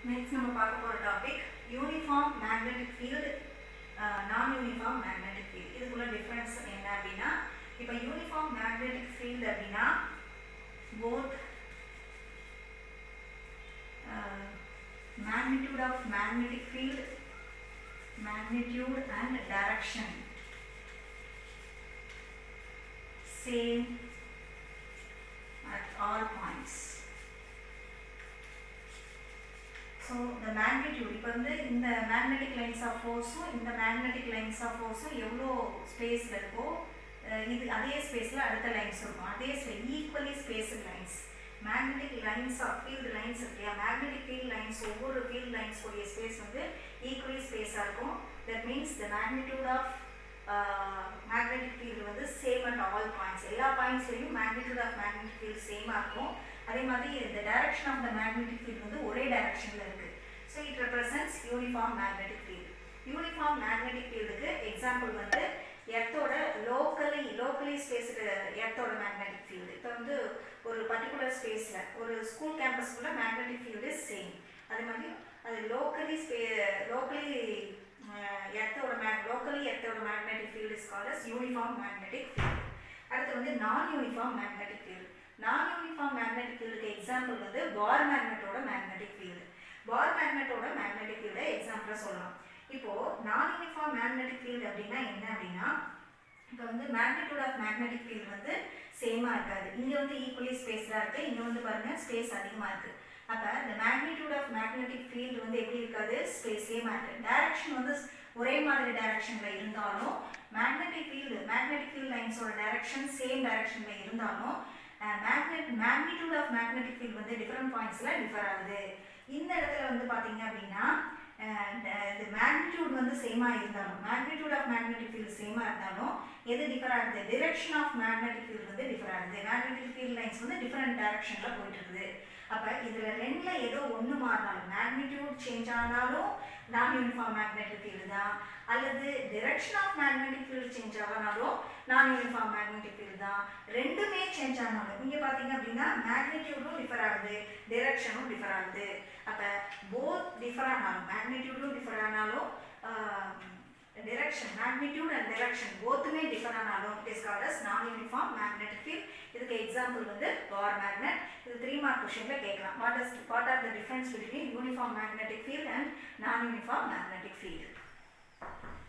next நம்ம பார்க்க போகிற topic uniform magnetic field non uniform magnetic field இதுக்குள்ள டிஃப்ரென்ஸ் என்ன அப்படின்னா இப்போ யூனிஃபார்ம் மேக்னெட்டிக் ஃபீல்டு அப்படின்னா both magnitude of magnetic field magnitude and direction same at all points so இந்த மேக்னிடியூட் இப்போ வந்து இந்த மேக்னெட்டிக் லைன்ஸ் ஆஃப் ஃபோர்ஸும் இந்த மேக்னெட்டிக் லைன்ஸ் ஆஃப் ஃபோர்ஸும் எவ்வளோ ஸ்பேஸில் இருக்கோ அஹ் இது அதே ஸ்பேஸில் அடுத்த லைன்ஸ் இருக்கும் அதே equally space lines magnetic lines of field lines இருக்கு இல்லையா மேக்னெட்டிக் ஃபீல்ட் லைன்ஸ் ஒவ்வொரு ஃபீல்ட் லைன்ஸ் உடைய ஸ்பேஸ் வந்து ஈக்குவலி ஸ்பேஸாக இருக்கும் that means the magnitude of magnetic field வந்து சேம் அட் ஆல் பாயிண்ட்ஸ் எல்லா பாயிண்ட்ஸ்லையும் மேக்னிடியூட் ஆஃப் மேக்னெட்டிக் ஃபீல்டு சேமாக இருக்கும் அதே மாதிரி இந்த direction of the magnetic field வந்து ஒரே டைரக்ஷனில் இருக்குது so it represents uniform magnetic field uniform magnetic ஃபீல்டுக்கு எக்ஸாம்பிள் வந்து எர்த்தோட லோக்கலி லோக்கலி ஸ்பேஸ்டு எர்த்தோட மேக்னெட்டிக் ஃபீல்டு இப்போ வந்து ஒரு பர்டிகுலர் ஸ்பேஸில் ஒரு ஸ்கூல் கேம்பஸ்க்குள்ள மேக்னெட்டிக் ஃபீல்டு சேம் அதே மாதிரி அது லோக்கலி ஸ்பே லோக்கலி எர்த்தோட மேக் லோக்கலி எர்த்தோட magnetic field is called as uniform magnetic field அடுத்து வந்து நான் uniform magnetic field non uniform magnetic ஃபீல்டுக்கு எக்ஸாம்பிள் வந்து பார் மேக்னெட்டோட மேக்னெட்டிக் ஃபீல்டு பார் மேக்னெட்டோட மேக்னெட்டிக் ஃபீல்டை எக்ஸாம்பிளாக சொல்லலாம் இப்போ நான் யூனிஃபார்ம் மேக்னெட்டிக் ஃபீல்டு அப்படின்னா என்ன அப்படின்னா இப்போ வந்து மேக்னெட்டியூட் ஆஃப் மேக்னெட்டிக் ஃபீல்டு வந்து சேமாக இருக்காது இங்கே வந்து ஈக்குவலி ஸ்பேஸாக இருக்குது இங்கே வந்து பாருங்கள் ஸ்பேஸ் அதிகமாக இருக்குது அப்போ இந்த மேக்னிடியூட் ஆஃப் மேக்னெட்டிக் ஃபீல்டு வந்து எப்படி இருக்காது ஸ்பேஸ் சேமாக இருக்குது டைரக்ஷன் வந்து ஒரே மாதிரி டைரக்ஷனில் இருந்தாலும் மேக்னெட்டிக் ஃபீல்டு மேக்னெட்டிக் ஃபீல்ட் லைன்ஸோட டைரக்ஷன் சேம் டைரக்ஷனில் இருந்தாலும் magnet magnitude of magnetic field வந்து டிஃப்ரெண்ட் பாயிண்ட்ஸில் டிஃபர் ஆகுது இந்த இடத்துல வந்து பார்த்தீங்க அப்படின்னா இது மேக்னிடியூட் வந்து சேமாக இருந்தாலும் மேக்னிடியூட் ஆஃப் மேக்னெட்டிக் ஃபீல்டு சேமாக இருந்தாலும் எது டிஃபர் ஆகுது டிரெக்ஷன் ஆஃப் மேக்னெட்டிக் ஃபீல்டு வந்து டிஃபர் ஆகுது மேக்னெட்டிக் ஃபீல்ட் லைன்ஸ் வந்து டிஃப்ரெண்ட் டைரக்ஷனில் போயிட்டு இருக்குது அப்போ இதில் ரெண்டில் ஏதோ ஒன்று மாறினாலும் மேக்னிடியூட் சேஞ்ச் ஆனாலும் நான் யூனிஃபார்ம் மேக்னெட்டிக் ஃபீல்டு தான் அல்லது direction of magnetic field change ஆனாலும் நான் யூனிஃபார்ம் மேக்னெட்டிக் ஃபீல்டு தான் ரெண்டுமே சேஞ்ச் ஆனாலும் இங்கே பார்த்தீங்க அப்படின்னா மேக்னிடியூடும் டிஃபர் ஆகுது டிரெக்ஷனும் டிஃபர் ஆகுது அப்போ போத் டிஃபர் ஆனாலும் மேக்னிடியூடும் டிஃபர் ஆனாலும் டிரெக்ஷன் மேக்னிடியூட் அண்ட் டிரெக்ஷன் போத்துமே டிஃபர் ஆனாலும் it is called as non uniform magnetic field இதுக்கு எக்ஸாம்பிள் வந்து பார் மேக்னெட் இது த்ரீ மார்க் கொஷனில் கேட்கலாம் what is what are the difference between uniform magnetic field and non uniform magnetic field